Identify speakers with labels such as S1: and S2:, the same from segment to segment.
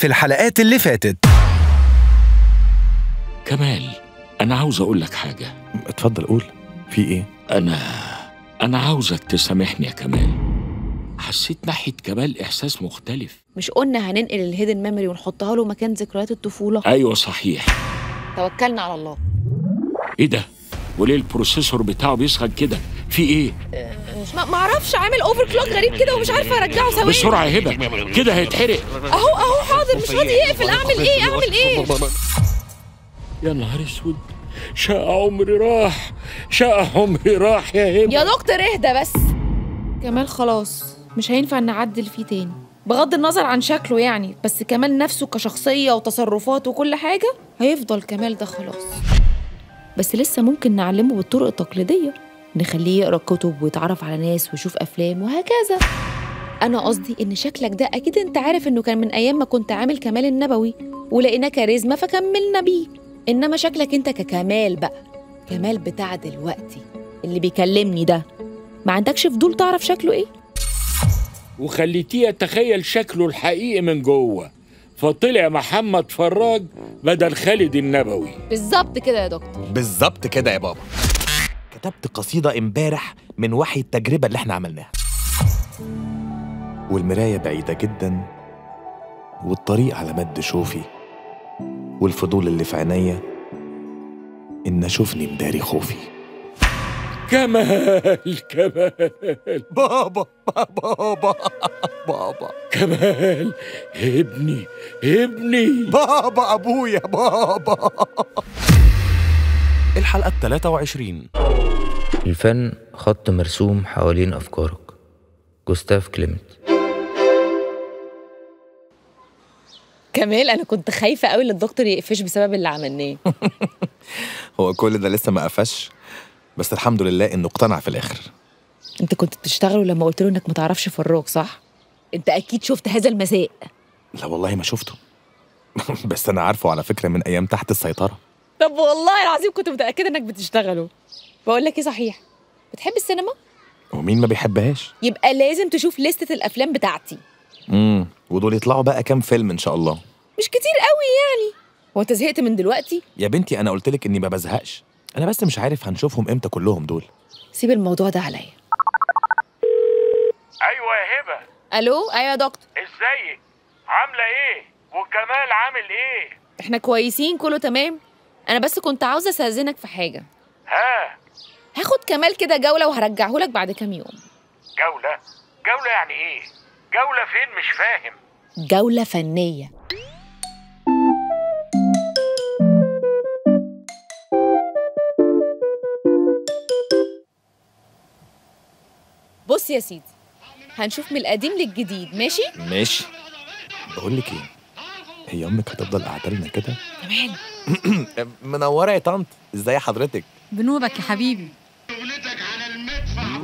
S1: في الحلقات اللي فاتت
S2: كمال أنا عاوز أقول لك حاجة
S3: اتفضل قول في ايه
S2: أنا أنا عاوزك تسامحني يا كمال حسيت ناحية كمال إحساس مختلف
S4: مش قلنا هننقل الهيدن ميموري ونحطها له مكان ذكريات الطفوله
S2: أيوة صحيح
S4: توكلنا على الله
S2: إيه ده؟ وليه البروسيسور بتاعه بيسخن كده؟ في إيه؟
S4: ما ما اعرفش عامل اوفر كلوك غريب كده ومش عارفه ارجعه ثواني
S2: بسرعة يا هبة كده هيتحرق
S4: اهو اهو حاضر مش راضي يقفل اعمل ايه اعمل ايه
S2: يا نهار اسود شقى عمري راح شقى عمري راح يا هبة
S4: يا دكتور اهدى بس كمال خلاص مش هينفع نعدل فيه تاني بغض النظر عن شكله يعني بس كمال نفسه كشخصية وتصرفات وكل حاجة هيفضل كمال ده خلاص بس لسه ممكن نعلمه بالطرق التقليدية نخليه يقرا كتب ويتعرف على ناس ويشوف أفلام وهكذا أنا قصدي إن شكلك ده أكيد أنت عارف إنه كان من أيام ما كنت عامل كمال النبوي ولقينا كاريزما فكملنا بيه إنما شكلك أنت ككمال بقى كمال بتاع دلوقتي اللي بيكلمني ده ما عندكش فضول تعرف شكله إيه؟
S2: وخليتيه يتخيل شكله الحقيقي من جوه فطلع محمد فراج بدل خالد النبوي
S4: بالظبط كده يا دكتور
S3: بالظبط كده يا بابا كتبت قصيدة امبارح من وحي التجربة اللي احنا عملناها والمراية بعيدة جدا والطريق على مد شوفي والفضول اللي في عينيا إن أشوفني مداري خوفي
S2: كمال كمال
S3: بابا بابا بابا
S2: كمال ابني ابني
S3: بابا أبويا بابا الحلقة ال 23
S5: الفن خط مرسوم حوالين أفكارك جوستاف كليمت
S4: كمال أنا كنت خايفة قوي إن الدكتور يقفش بسبب اللي عملناه
S3: هو كل ده لسه ما قفش بس الحمد لله إنه اقتنع في الآخر
S4: أنت كنت بتشتغل لما قلت له إنك ما تعرفش فراج صح؟ أنت أكيد شفت هذا المساء
S3: لا والله ما شفته بس أنا عارفه على فكرة من أيام تحت السيطرة
S4: طب والله العظيم كنت متأكدة إنك بتشتغله بقول لك إيه صحيح بتحب السينما؟
S3: ومين ما بيحبهاش
S4: يبقى لازم تشوف لستة الأفلام بتاعتي
S3: امم ودول يطلعوا بقى كام فيلم إن شاء الله
S4: مش كتير قوي يعني هو أنت زهقت من دلوقتي؟
S3: يا بنتي أنا قلت لك إني ما بزهقش أنا بس مش عارف هنشوفهم إمتى كلهم دول
S4: سيب الموضوع ده عليا
S2: ايوه يا هبه
S4: ألو أيوة يا دكتور
S2: ازيك عامله ايه وكمال عامل ايه
S4: إحنا كويسين كله تمام أنا بس كنت عاوزة أستأذنك في حاجة
S2: ها
S4: هاخد كمال كده جولة وهرجعه لك بعد كام يوم
S2: جوله جوله يعني ايه جوله فين مش فاهم
S4: جولة فنية بص يا سيدي هنشوف من القديم للجديد ماشي؟
S3: ماشي بقول لك إيه هي أمك هتفضل قاعدة لنا كده
S4: كمان
S3: منورة يا طنط إزاي حضرتك
S6: بنوبك يا حبيبي
S7: شغلتك على المدفع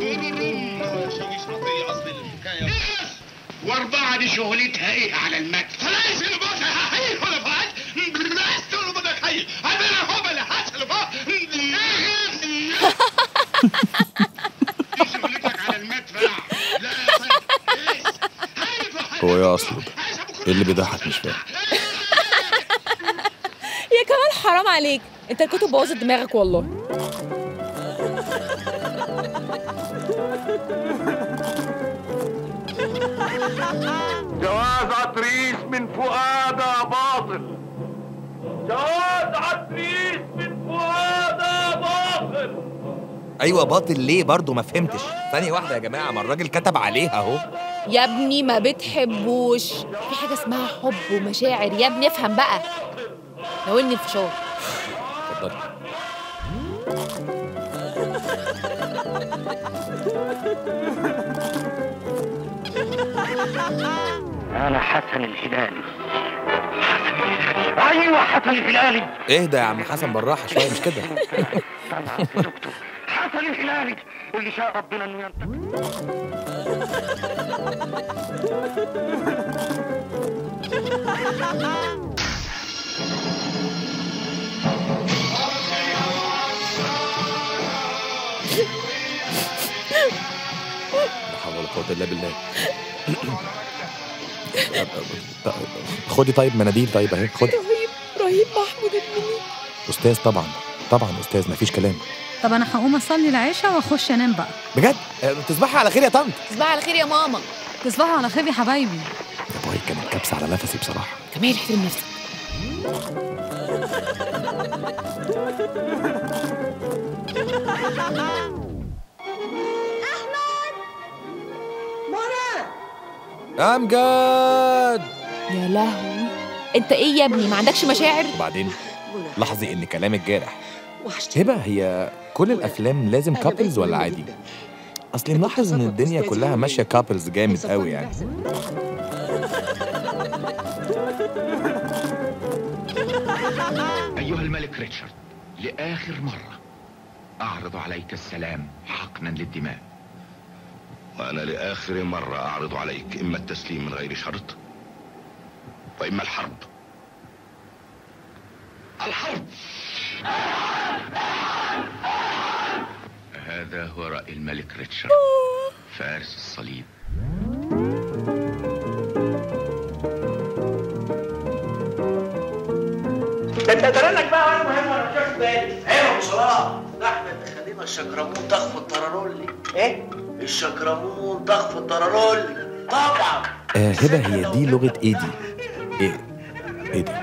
S7: واربعة دي شغلتها ايه على المدفع فلايس اللي بص هاي ولا فات بلاست اللي بدك هاي انا هو بلا هاس اللي فات شغلتك على المدفع لا يا صاحبي
S3: هو يا أصله ده إيه اللي بيضحك مش فاهم
S4: يا كمال حرام عليك انت الكتب بوظت دماغك والله
S7: جواز عتريس من فؤاد باطل جواز عتريس من فؤاد باطل
S3: أيوة باطل ليه برضه ما فهمتش ثانية واحدة يا جماعة ما الراجل كتب عليها أهو
S4: يا ابني ما بتحبوش في حاجة اسمها حب ومشاعر يا ابني افهم بقى ناولني الفشار
S3: اتفضلي
S7: انا حسن الهلالي ايوه حسن الهلالي
S3: اهدى يا عم حسن بالراحة شوية مش كده
S7: طبعا في دكتور حسن الهلالي واللي شاء ربنا انه ينتقم
S3: لا حول ولا قوة إلا بالله ط- خدي طيب مناديل طيب اهي خدي
S4: رهيب رهيب محمود المنيب
S3: استاذ طبعا طبعا استاذ مفيش كلام
S1: طب انا هقوم اصلي العشاء واخش انام بقى
S3: بجد آه، تصبحي على خير يا طنط
S4: تصبح على خير يا ماما
S1: تصبحوا على خير يا حبايبي
S3: يا باي كانت كبسه على نفسي بصراحه
S4: كمال احترم نفسك
S3: امجد
S4: يا لهوي انت ايه يا ابني ما عندكش مشاعر
S3: وبعدين لاحظي ان كلامك جارح هبه هي كل الافلام لازم كابلز ولا عادي اصلي ملاحظ ان الدنيا كلها ماشيه كابلز جامد قوي يعني
S7: أيها الملك ريتشارد لآخر مرة أعرض عليك السلام حقنا للدماء
S6: وأنا لآخر مرة أعرض عليك إما التسليم من غير شرط وإما الحرب
S7: الحرب هذا هو رأي الملك ريتشارد فارس الصليب
S8: ده انت دارلك بقى وانا مهم ولا مش واخد بالي ايوه بصراحه ده احنا اللي خلينا الشكرمون ضخف الطرارولي ايه الشكرمون ضخف الطرارولي طبعا
S3: آه هبه هي دي لغه ايه دي ايه ايه دي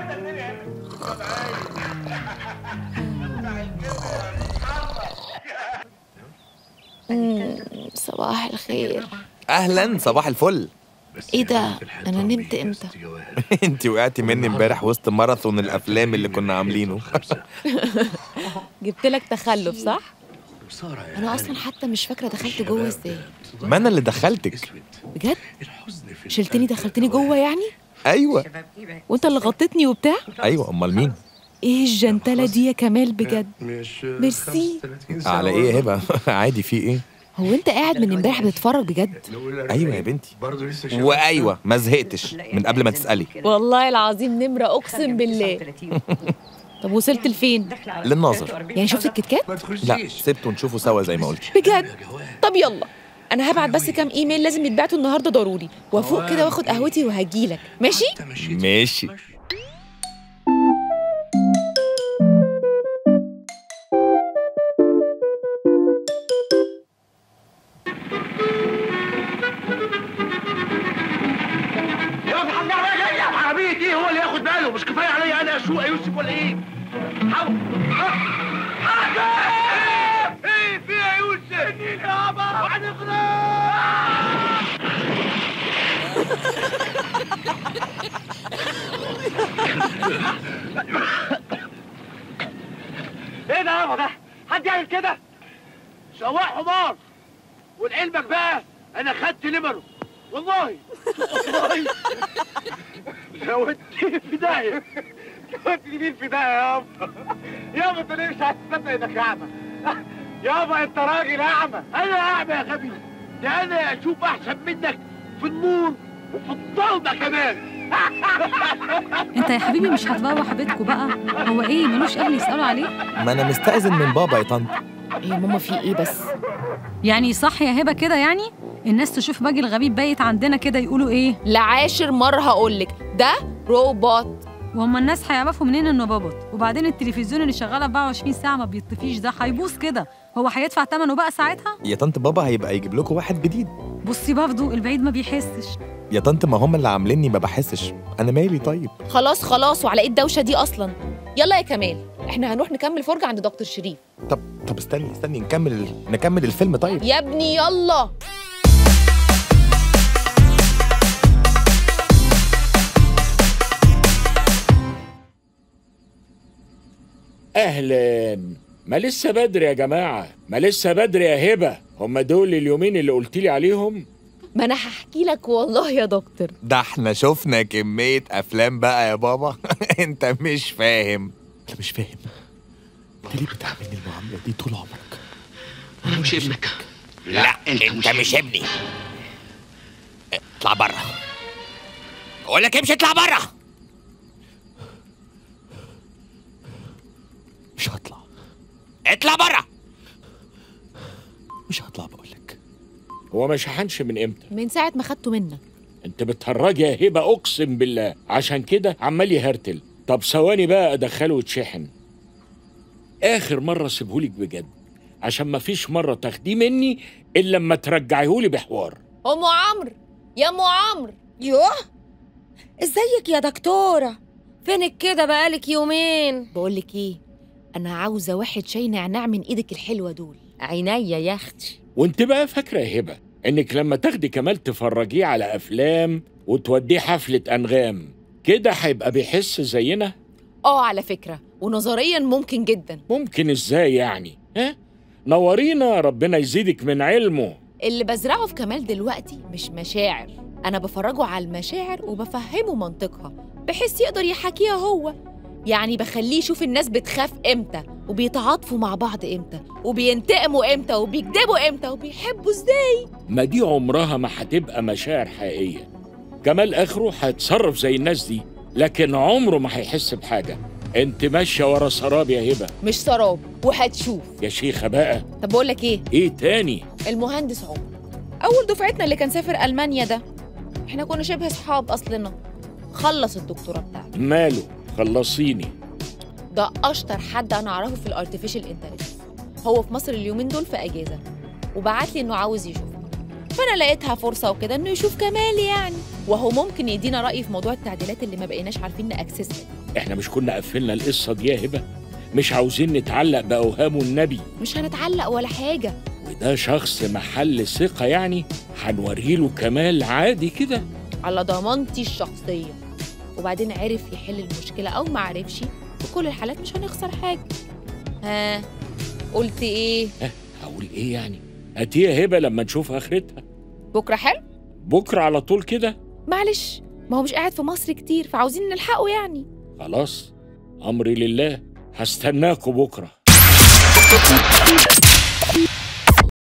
S4: صباح الخير
S3: اهلا صباح الفل
S4: ايه ده انا نمت امتى
S3: انت وقعتي مني امبارح وسط ماراثون الافلام اللي كنا عاملينه
S4: جبت لك تخلف صح انا اصلا حتى مش فاكره دخلت جوه ازاي
S3: ما انا اللي دخلتك
S4: بجد شلتني دخلتني جوه يعني
S3: ايوه
S4: وانت اللي غطيتني وبتاع
S3: ايوه امال مين
S4: ايه الجنتله دي يا كمال بجد ميرسي
S3: على ايه يا هبه عادي في ايه
S4: هو انت قاعد من امبارح بتتفرج بجد
S3: ايوه يا بنتي وايوه ما زهقتش من قبل ما تسالي
S4: والله العظيم نمره اقسم بالله طب وصلت لفين
S3: للناظر
S4: يعني شفت الكتكات
S3: لا سبته ونشوفه سوا زي ما قلت
S4: بجد طب يلا انا هبعت بس كام ايميل لازم يتبعتوا النهارده ضروري وافوق كده واخد قهوتي وهجيلك ماشي
S3: ماشي
S8: يا في حد عمال جاي عربيه ايه هو اللي ياخد باله مش كفايه عليا انا اسوق يا يوسف ولا ايه حاول حاجه ايه في يا يوسف اديني يابا هنخرج ايه ده يابا ده حد يعمل كده سواق حمار ولعلمك بقى انا خدت نمره والله والله زودتني في داهيه زودتني مين في داهيه يابا يابا انت ليه مش عايز تصدق انك اعمى يابا انت راجل اعمى انا اعمى يا غبي ده انا اشوف احسن منك في النور وفي الضلمه كمان
S1: انت يا حبيبي مش هتبوح بيتكوا بقى هو ايه ملوش اهل يسالوا عليه
S3: ما انا مستأذن من بابا يا طنط
S4: ايه يا ماما في ايه بس
S1: يعني صح يا هبه كده يعني الناس تشوف باجي الغريب بايت عندنا كده يقولوا ايه
S4: لعاشر مره هقولك ده روبوت
S1: وهم الناس هيعرفوا منين انه بابط وبعدين التلفزيون اللي شغال 24 ساعه ما بيطفيش ده هيبوظ كده هو هيدفع ثمنه بقى ساعتها
S3: يا طنط بابا هيبقى يجيب لكم واحد جديد
S1: بصي برضه البعيد ما بيحسش
S3: يا طنط ما هم اللي عامليني ما بحسش انا مالي طيب
S4: خلاص خلاص وعلى ايه الدوشه دي اصلا يلا يا كمال احنا هنروح نكمل فرجه عند دكتور شريف
S3: طب طب استني استني نكمل نكمل الفيلم طيب
S4: يا ابني يلا
S2: اهلا ما لسه بدري يا جماعه ما لسه بدري يا هبه هم دول اليومين اللي قلت لي عليهم
S4: ما انا هحكي لك والله يا دكتور
S3: ده احنا شفنا كمية افلام بقى يا بابا انت مش فاهم انا مش فاهم انت ليه بتعملني المعاملة دي طول عمرك
S7: أنا مش ابنك
S9: لا انت مش ابني اطلع بره بقول لك امشي اطلع بره
S3: مش هطلع
S9: اطلع بره
S3: مش هطلع بقول لك
S2: هو ما شحنش من امتى
S4: من ساعه ما خدته منك
S2: انت بتهرجي يا هبه اقسم بالله عشان كده عمال يهرتل طب ثواني بقى ادخله يتشحن اخر مره سيبهولك بجد عشان ما فيش مره تاخديه مني الا لما ترجعيهولي بحوار
S4: ام عمرو يا ام عمرو
S10: يوه ازيك يا دكتورة فينك كده بقالك يومين
S4: بقولك ايه انا عاوزه واحد شاي نعناع من ايدك الحلوه دول
S10: عينيا يا اختي
S2: وانت بقى فاكره يا هبه انك لما تاخدي كمال تفرجيه على افلام وتوديه حفله انغام كده هيبقى بيحس زينا
S4: اه على فكره ونظريا ممكن جدا
S2: ممكن ازاي يعني ها نورينا ربنا يزيدك من علمه
S4: اللي بزرعه في كمال دلوقتي مش مشاعر انا بفرجه على المشاعر وبفهمه منطقها بحيث يقدر يحكيها هو يعني بخليه يشوف الناس بتخاف امتى وبيتعاطفوا مع بعض امتى وبينتقموا امتى وبيكذبوا امتى وبيحبوا ازاي
S2: ما دي عمرها ما هتبقى مشاعر حقيقيه كمال اخره هيتصرف زي الناس دي لكن عمره ما هيحس بحاجه انت ماشيه ورا سراب يا هبه
S4: مش سراب وهتشوف
S2: يا شيخه بقى
S4: طب بقول لك ايه
S2: ايه تاني
S4: المهندس عمر اول دفعتنا اللي كان سافر المانيا ده احنا كنا شبه اصحاب اصلنا خلص الدكتوراه بتاعته
S2: ماله خلصيني
S4: ده اشطر حد انا اعرفه في الارتفيشال انتليجنس هو في مصر اليومين دول في اجازه وبعت لي انه عاوز يشوفني فانا لقيتها فرصه وكده انه يشوف كمال يعني وهو ممكن يدينا راي في موضوع التعديلات اللي ما بقيناش عارفين ناكسسها
S2: احنا مش كنا قفلنا القصه دي يا هبه مش عاوزين نتعلق باوهام النبي
S4: مش هنتعلق ولا حاجه
S2: وده شخص محل ثقه يعني هنوريله كمال عادي كده
S4: على ضمانتي الشخصيه وبعدين عرف يحل المشكله او ما عرفش في كل الحالات مش هنخسر حاجه ها قلت ايه
S2: ها هقول ايه يعني هاتي يا هبه لما نشوف اخرتها
S4: بكره حلو
S2: بكره على طول كده
S4: معلش ما هو مش قاعد في مصر كتير فعاوزين نلحقه يعني
S2: خلاص امري لله هستناكوا بكره